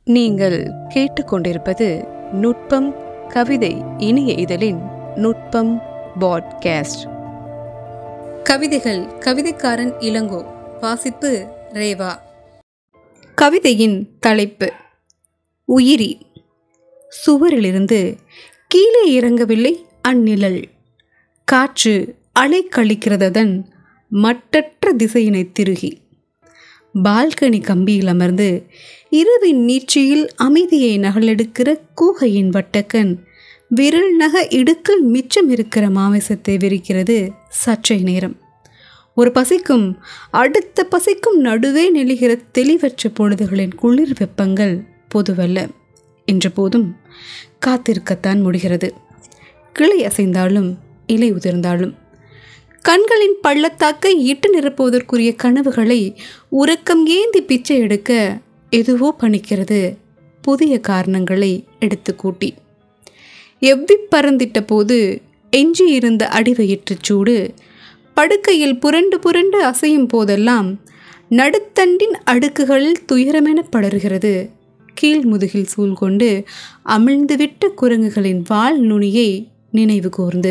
நீங்கள் கேட்டுக்கொண்டிருப்பது நுட்பம் கவிதை இனிய இதழின் நுட்பம் பாட்காஸ்ட் கவிதைகள் கவிதைக்காரன் இளங்கோ வாசிப்பு ரேவா கவிதையின் தலைப்பு உயிரி சுவரிலிருந்து கீழே இறங்கவில்லை அந்நிழல் காற்று அலை கழிக்கிறதன் மட்டற்ற திசையினை திருகி பால்கனி கம்பியில் அமர்ந்து இரவின் நீட்சியில் அமைதியை நகலெடுக்கிற கூகையின் வட்டக்கன் விரல் நக இடுக்கில் மிச்சம் இருக்கிற மாமிசத்தை விரிக்கிறது சற்றை நேரம் ஒரு பசிக்கும் அடுத்த பசிக்கும் நடுவே நெளிகிற தெளிவற்ற பொழுதுகளின் குளிர் வெப்பங்கள் பொதுவல்ல என்ற போதும் காத்திருக்கத்தான் முடிகிறது கிளை அசைந்தாலும் இலை உதிர்ந்தாலும் கண்களின் பள்ளத்தாக்கை இட்டு நிரப்புவதற்குரிய கனவுகளை உறக்கம் ஏந்தி பிச்சை எடுக்க எதுவோ பணிக்கிறது புதிய காரணங்களை எடுத்து கூட்டி எவ்வி பறந்திட்ட போது எஞ்சி இருந்த அடிவயிற்றுச் சூடு படுக்கையில் புரண்டு புரண்டு அசையும் போதெல்லாம் நடுத்தண்டின் அடுக்குகளில் துயரமென படர்கிறது கீழ் முதுகில் சூழ்கொண்டு அமிழ்ந்துவிட்ட குரங்குகளின் வால் நுனியை நினைவு கூர்ந்து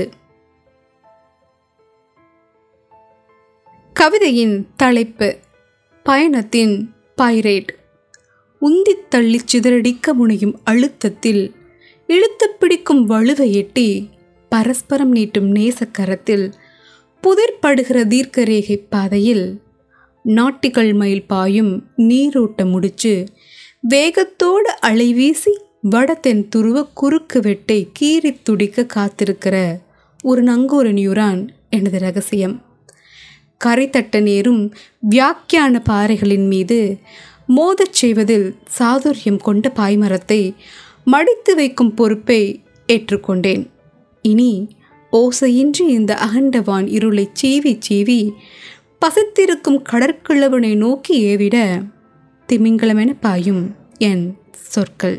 கவிதையின் தலைப்பு பயணத்தின் பைரேட் உந்தித் தள்ளி சிதறடிக்க முனையும் அழுத்தத்தில் இழுத்து பிடிக்கும் வலுவை எட்டி பரஸ்பரம் நீட்டும் நேசக்கரத்தில் புதிர்படுகிற தீர்க்கரேகை பாதையில் நாட்டிகள் மயில் பாயும் நீரோட்ட முடிச்சு வேகத்தோடு அலைவீசி வடத்தென் துருவ குறுக்கு வெட்டை கீறி துடிக்க காத்திருக்கிற ஒரு நங்கூர நியூரான் எனது ரகசியம் கரை தட்ட நேரும் வியாக்கியான பாறைகளின் மீது மோதச் செய்வதில் சாதுரியம் கொண்ட பாய்மரத்தை மடித்து வைக்கும் பொறுப்பை ஏற்றுக்கொண்டேன் இனி ஓசையின்றி இந்த அகண்டவான் இருளை சீவி சீவி பசித்திருக்கும் கடற்கிழவனை நோக்கி ஏவிட திமிங்கலமென பாயும் என் சொற்கள்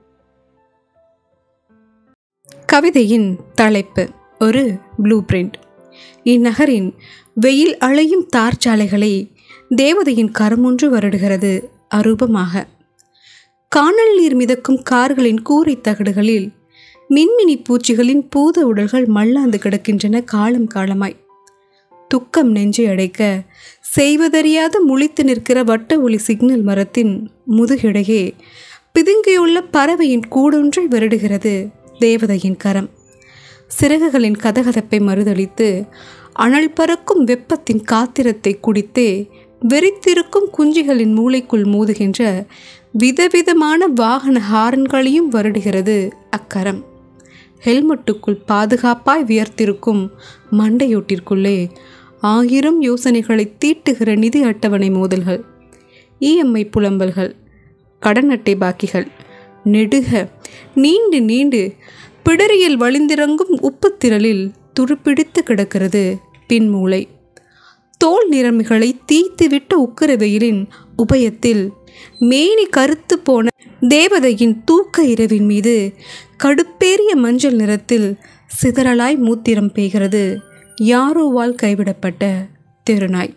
கவிதையின் தலைப்பு ஒரு ப்ளூ பிரிண்ட் இந்நகரின் வெயில் அலையும் தார்ச்சாலைகளை தேவதையின் கரமொன்று வருடுகிறது அரூபமாக காணல் நீர் மிதக்கும் கார்களின் கூரை தகடுகளில் மின்மினி பூச்சிகளின் பூத உடல்கள் மல்லாந்து கிடக்கின்றன காலம் காலமாய் துக்கம் நெஞ்சை அடைக்க செய்வதறியாது முழித்து நிற்கிற வட்ட ஒளி சிக்னல் மரத்தின் முதுகிடையே பிதுங்கியுள்ள பறவையின் கூடொன்றை வருடுகிறது தேவதையின் கரம் சிறகுகளின் கதகதப்பை மறுதளித்து அனல் பறக்கும் வெப்பத்தின் காத்திரத்தை குடித்தே வெறித்திருக்கும் குஞ்சிகளின் மூளைக்குள் மோதுகின்ற விதவிதமான வாகன ஹாரன்களையும் வருடுகிறது அக்கரம் ஹெல்மெட்டுக்குள் பாதுகாப்பாய் வியர்த்திருக்கும் மண்டையோட்டிற்குள்ளே ஆயிரம் யோசனைகளை தீட்டுகிற நிதி அட்டவணை மோதல்கள் இஎம்ஐ புலம்பல்கள் கடன் அட்டை பாக்கிகள் நெடுக நீண்டு நீண்டு பிடரியில் வழிந்திறங்கும் உப்புத்திரளில் துருப்பிடித்து கிடக்கிறது பின்மூளை தோல் நிறமிகளை தீத்துவிட்ட உக்கர வெயிலின் உபயத்தில் மேனி கருத்து போன தேவதையின் தூக்க இரவின் மீது கடுப்பேறிய மஞ்சள் நிறத்தில் சிதறலாய் மூத்திரம் பெய்கிறது யாரோவால் கைவிடப்பட்ட தெருநாய்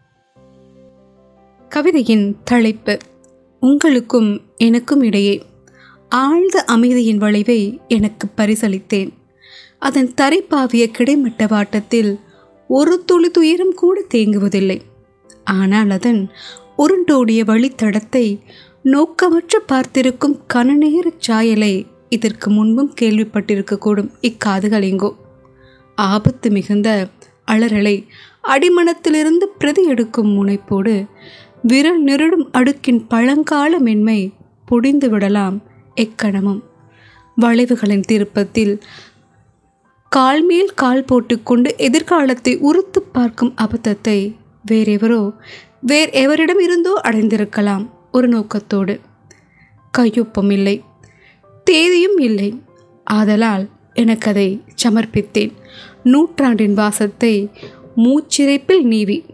கவிதையின் தலைப்பு உங்களுக்கும் எனக்கும் இடையே ஆழ்ந்த அமைதியின் வளைவை எனக்கு பரிசளித்தேன் அதன் தரைப்பாவிய கிடைமட்ட வாட்டத்தில் ஒரு துளி துயரம் கூட தேங்குவதில்லை ஆனால் அதன் உருண்டோடிய வழித்தடத்தை நோக்கமற்ற பார்த்திருக்கும் கனநேர சாயலை இதற்கு முன்பும் கேள்விப்பட்டிருக்கக்கூடும் இக்காதுகள் எங்கோ ஆபத்து மிகுந்த அலறலை அடிமனத்திலிருந்து பிரதி எடுக்கும் முனைப்போடு விரல் நெருடும் அடுக்கின் பழங்கால மென்மை பொடிந்து விடலாம் எக்கணமும் வளைவுகளின் திருப்பத்தில் கால் மேல் கால் போட்டுக்கொண்டு எதிர்காலத்தை உறுத்து பார்க்கும் அபத்தத்தை வேறெவரோ வேர் எவரிடம் இருந்தோ அடைந்திருக்கலாம் ஒரு நோக்கத்தோடு கையொப்பம் இல்லை தேதியும் இல்லை ஆதலால் எனக்கு அதை சமர்ப்பித்தேன் நூற்றாண்டின் வாசத்தை மூச்சிறைப்பில் நீவி